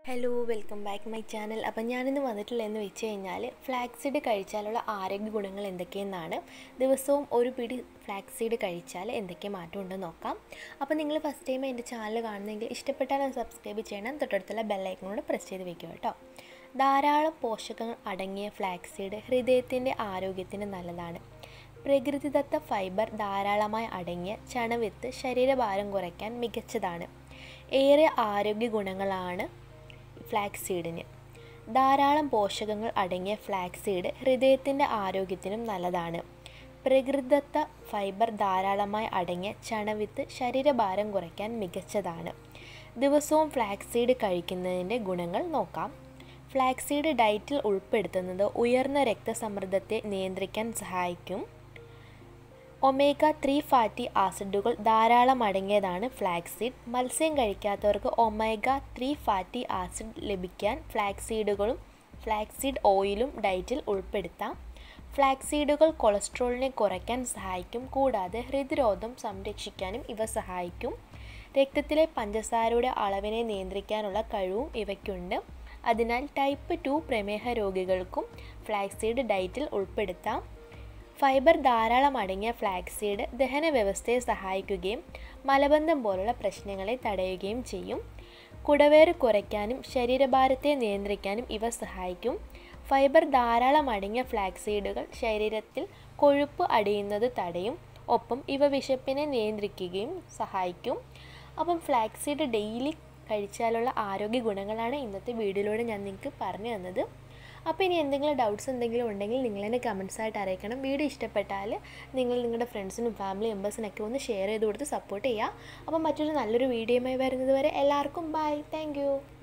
hello welcome back my channel അപ്പം ഞാനിന്ന് വന്നിട്ടുള്ളതെന്ന് വെച്ച് കഴിഞ്ഞാൽ ഫ്ലാക്സീഡ് കഴിച്ചാലുള്ള ആരോഗ്യ ഗുണങ്ങൾ എന്തൊക്കെയെന്നാണ് ദിവസവും ഒരു പിടി ഫ്ലാക്സീഡ് കഴിച്ചാൽ എന്തൊക്കെ മാറ്റം ഉണ്ടെന്ന് നോക്കാം അപ്പോൾ നിങ്ങൾ ഫസ്റ്റ് ടൈം എൻ്റെ ചാനൽ കാണുന്നെങ്കിൽ ഇഷ്ടപ്പെട്ടാൽ അത് സബ്സ്ക്രൈബ് ചെയ്യണം തൊട്ടടുത്തുള്ള ബെല്ലൈക്കണോട് പ്രസ് ചെയ്ത് വെക്കുക കേട്ടോ ധാരാളം പോഷകങ്ങൾ അടങ്ങിയ ഫ്ലാക്സീഡ് ഹൃദയത്തിൻ്റെ ആരോഗ്യത്തിന് നല്ലതാണ് പ്രകൃതിദത്ത ഫൈബർ ധാരാളമായി അടങ്ങിയ ചണവിത്ത് ശരീരഭാരം കുറയ്ക്കാൻ മികച്ചതാണ് ഏറെ ആരോഗ്യ ഗുണങ്ങളാണ് ഫ്ലാക്സീഡിന് ധാരാളം പോഷകങ്ങൾ അടങ്ങിയ ഫ്ലാക്സീഡ് ഹൃദയത്തിൻ്റെ ആരോഗ്യത്തിനും നല്ലതാണ് പ്രകൃതിദത്ത ഫൈബർ ധാരാളമായി അടങ്ങിയ ചണവിത്ത് ശരീരഭാരം കുറയ്ക്കാൻ മികച്ചതാണ് ദിവസവും ഫ്ലാക്സീഡ് കഴിക്കുന്നതിൻ്റെ ഗുണങ്ങൾ നോക്കാം ഫ്ലാക്സീഡ് ഡയറ്റിൽ ഉൾപ്പെടുത്തുന്നത് ഉയർന്ന രക്തസമ്മർദ്ദത്തെ നിയന്ത്രിക്കാൻ സഹായിക്കും ഒമേഗ ത്രീ ഫാറ്റി ആസിഡുകൾ ധാരാളം അടങ്ങിയതാണ് ഫ്ലാക്സീഡ് മത്സ്യം കഴിക്കാത്തവർക്ക് ഒമേഗ ത്രീ ഫാറ്റി ആസിഡ് ലഭിക്കാൻ ഫ്ലാക്സീഡുകളും ഫ്ലാക്സീഡ് ഓയിലും ഡയറ്റിൽ ഉൾപ്പെടുത്താം ഫ്ലാക്സീഡുകൾ കൊളസ്ട്രോളിനെ കുറയ്ക്കാൻ സഹായിക്കും കൂടാതെ ഹൃദ്രോഗം സംരക്ഷിക്കാനും ഇവ സഹായിക്കും രക്തത്തിലെ പഞ്ചസാരയുടെ അളവിനെ നിയന്ത്രിക്കാനുള്ള കഴിവും ഇവയ്ക്കുണ്ട് അതിനാൽ ടൈപ്പ് ടു പ്രമേഹ രോഗികൾക്കും ഫ്ലാക്സീഡ് ഡയറ്റിൽ ഉൾപ്പെടുത്താം ഫൈബർ ധാരാളം അടങ്ങിയ ഫ്ലാക്സീഡ് ദഹന വ്യവസ്ഥയെ സഹായിക്കുകയും മലബന്ധം പോലുള്ള പ്രശ്നങ്ങളെ തടയുകയും ചെയ്യും കുടവേറ് കുറയ്ക്കാനും ശരീരഭാരത്തെ നിയന്ത്രിക്കാനും ഇവ സഹായിക്കും ഫൈബർ ധാരാളം അടങ്ങിയ ഫ്ലാക്സീഡുകൾ ശരീരത്തിൽ കൊഴുപ്പ് അടിയുന്നത് തടയും ഒപ്പം ഇവ വിശപ്പിനെ നിയന്ത്രിക്കുകയും സഹായിക്കും അപ്പം ഫ്ലാക്സീഡ് ഡെയിലി കഴിച്ചാലുള്ള ആരോഗ്യ ഗുണങ്ങളാണ് ഇന്നത്തെ വീഡിയോയിലൂടെ ഞാൻ നിങ്ങൾക്ക് പറഞ്ഞു തന്നത് അപ്പോൾ ഇനി എന്തെങ്കിലും ഡൗട്ട്സ് എന്തെങ്കിലും ഉണ്ടെങ്കിൽ നിങ്ങൾ എന്നെ കമൻസ് ആയിട്ട് അറിയിക്കണം വീഡിയോ ഇഷ്ടപ്പെട്ടാൽ നിങ്ങൾ നിങ്ങളുടെ ഫ്രണ്ട്സിനും ഫാമിലി മെമ്പേഴ്സിനൊക്കെ ഒന്ന് ഷെയർ ചെയ്ത് കൊടുത്ത് സപ്പോർട്ട് ചെയ്യുക അപ്പോൾ മറ്റൊരു നല്ലൊരു വീഡിയോയുമായി വരുന്നത് വരെ എല്ലാവർക്കും ബൈ താങ്ക്